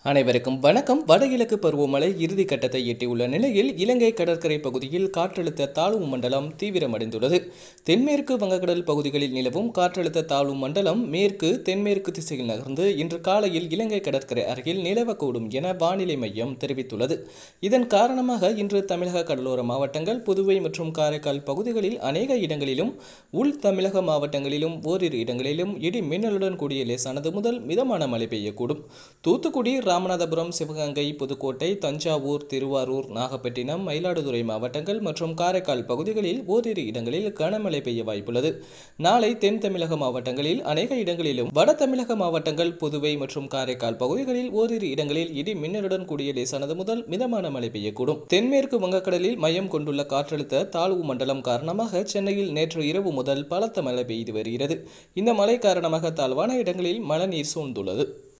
அனைவருக்கும் வணக்கம் வடகிழக்கு பருவமழை இறுதி கட்டத்தை எட்டியுள்ள நிலையில் இலங்கை கடற்கரை பகுதியில் காற்றழுத்த தாழ்வு மண்டலம் தீவிரமடைந்துள்ளது தென்மேற்கு வங்கக்கடல் பகுதிகளில் நிலவும் காற்றழுத்த தாழ்வு மண்டலம் மேற்கு தென்மேற்கு திசையில் நகர்ந்து இன்று காலையில் இலங்கை கடற்கரை அருகில் நிலவக்கூடும் என வானிலை மையம் தெரிவித்துள்ளது இதன் காரணமாக இன்று தமிழக கடலோர மாவட்டங்கள் புதுவை மற்றும் காரைக்கால் பகுதிகளில் அநேக இடங்களிலும் உள் தமிழக மாவட்டங்களிலும் ஓரிரு இடங்களிலும் இடி மின்னலுடன் கூடிய லேசானது முதல் மிதமான மழை பெய்யக்கூடும் தூத்துக்குடி ராமநாதபுரம் சிவகங்கை புதுக்கோட்டை தஞ்சாவூர் திருவாரூர் நாகப்பட்டினம் மயிலாடுதுறை மாவட்டங்கள் மற்றும் காரைக்கால் பகுதிகளில் ஓரிரு இடங்களில் கனமழை பெய்ய வாய்ப்புள்ளது நாளை தென் தமிழக மாவட்டங்களில் அநேக இடங்களிலும் வட தமிழக மாவட்டங்கள் புதுவை மற்றும் காரைக்கால் பகுதிகளில் ஓரிரு இடங்களில் இடி மின்னலுடன் கூடிய லேசானது முதல் மிதமான மழை பெய்யக்கூடும் தென்மேற்கு வங்கக்கடலில் மையம் கொண்டுள்ள காற்றழுத்த தாழ்வு மண்டலம் காரணமாக சென்னையில் நேற்று இரவு முதல் பலத்த மழை பெய்து வருகிறது இந்த மழை காரணமாக தாழ்வான இடங்களில் மழைநீர் சூழ்ந்துள்ளது